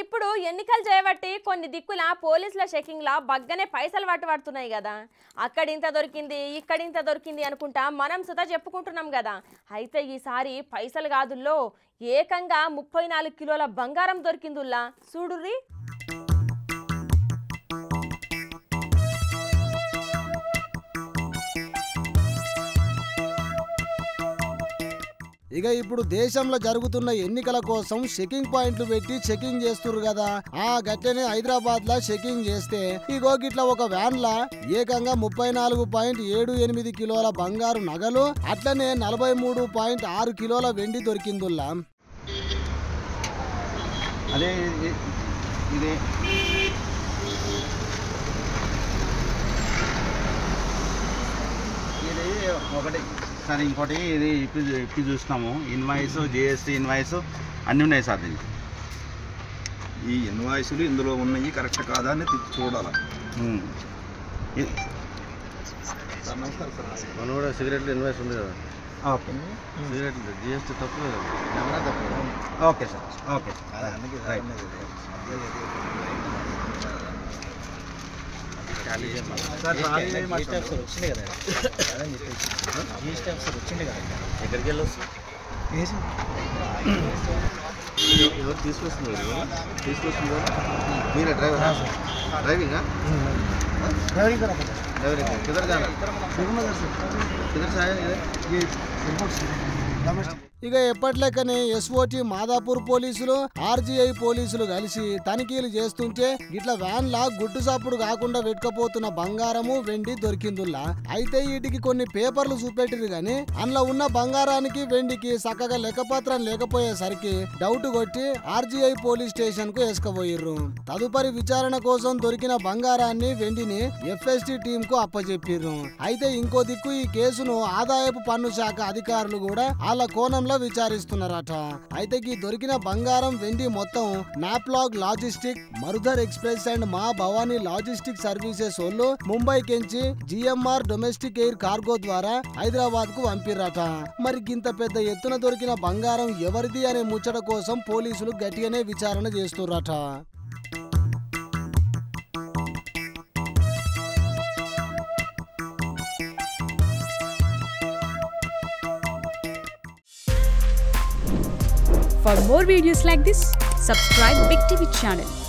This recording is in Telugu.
ఇప్పుడు ఎన్నికలు చేయబట్టి కొన్ని దిక్కుల పోలీసుల చెకింగ్లా బగ్గనే పైసలు పట్టు పడుతున్నాయి కదా అక్కడింత దొరికింది ఇక్కడింత దొరికింది అనుకుంటా మనం సుధా చెప్పుకుంటున్నాం కదా అయితే ఈసారి పైసలు కాదుల్లో ఏకంగా ముప్పై నాలుగు కిలోల బంగారం దొరికిందుల్లా చూడుర్రి ఇక ఇప్పుడు దేశంలో జరుగుతున్న ఎన్నికల కోసం చెకింగ్ పాయింట్లు పెట్టి చెకింగ్ చేస్తున్నారు కదా ఆ గట్టెనే హైదరాబాద్ లా చెకింగ్ చేస్తే ఇగో గిట్ల ఒక వ్యాన్ లా ఏకంగా ముప్పై నాలుగు పాయింట్ ఏడు ఎనిమిది కిలోల బంగారు నగలు అట్లనే నలభై మూడు పాయింట్ ఆరు కిలోల వెండి దొరికిందుల్లా అదే ఇది- ఇది ఇది ఒకటి సార్ ఇంకోటి ఇది ఇప్పి ఇప్పి చూసినాము ఇన్వాయిస్ జిఎస్టీ ఇన్వాయిస్ అన్నీ ఉన్నాయి సార్ దీనికి ఈ ఇన్వాయిస్లు ఇందులో ఉన్నాయి కరెక్ట్ కాదా అని తెచ్చి చూడాలి ఉమ్. ఇది- మన కూడా సిగరెట్లు ఇన్వాయిస్ ఉంది కదా ఓకే సిగరెట్లు జిఎస్టీ తప్పు okay sir okay right sir trolley చేయమంటారు. ఎక్కడికి వెళ్ళొచ్చు ఎవరు తీసుకొస్తున్నారు తీసుకొస్తున్నారు మీరే డ్రైవర్ డ్రైవింగ్ ड्राइविंग किधर जाना किधर से आए ये ఇక ఎప్పట్లెక్కనే ఎస్ఓటి మాదాపూర్ పోలీసులు ఆర్జీఐ పోలీసులు కలిసి తనిఖీలు చేస్తుంటే ఇట్లా వ్యాన్ లా గుట్టు సాపుడు కాకుండా వెట్టుకపోతున్న బంగారము వెండి దొరికిందుల్లా అయితే వీటికి కొన్ని పేపర్లు చూపెట్టిరు గాని అందులో ఉన్న బంగారానికి వెండికి చక్కగా లెక్కపత్రం లేకపోయేసరికి డౌట్ కొట్టి ఆర్జీఐ పోలీస్ స్టేషన్ కు వేసుకుపోయిర్రు తదుపరి విచారణ కోసం దొరికిన బంగారాన్ని వెండిని ఎఫ్ఎస్టి టీం కు అప్పచెప్పిర్రు అయితే ఇంకో దిక్కు ఈ కేసును ఆదాయపు పన్ను శాఖ అధికారులు కూడా వాళ్ళ కోణంలో విచారిస్తున్నారట అయితే ఈ దొరికిన బంగారం వెండి మొత్తం నాప్లాగ్ logistic Marudhar express and Maa Bhavani logistic services వాళ్ళు ముంబై కెంచి జిఎంఆర్ డొమెస్టిక్ ఎయిర్ కార్గో ద్వారా హైదరాబాద్ కు పంపిర్రట మరి గింత పెద్ద ఎత్తున దొరికిన బంగారం ఎవరిది అనే ముచ్చట కోసం పోలీసులు గట్టిగానే విచారణ చేస్తుర్రట For more videos like this, subscribe Big TV channel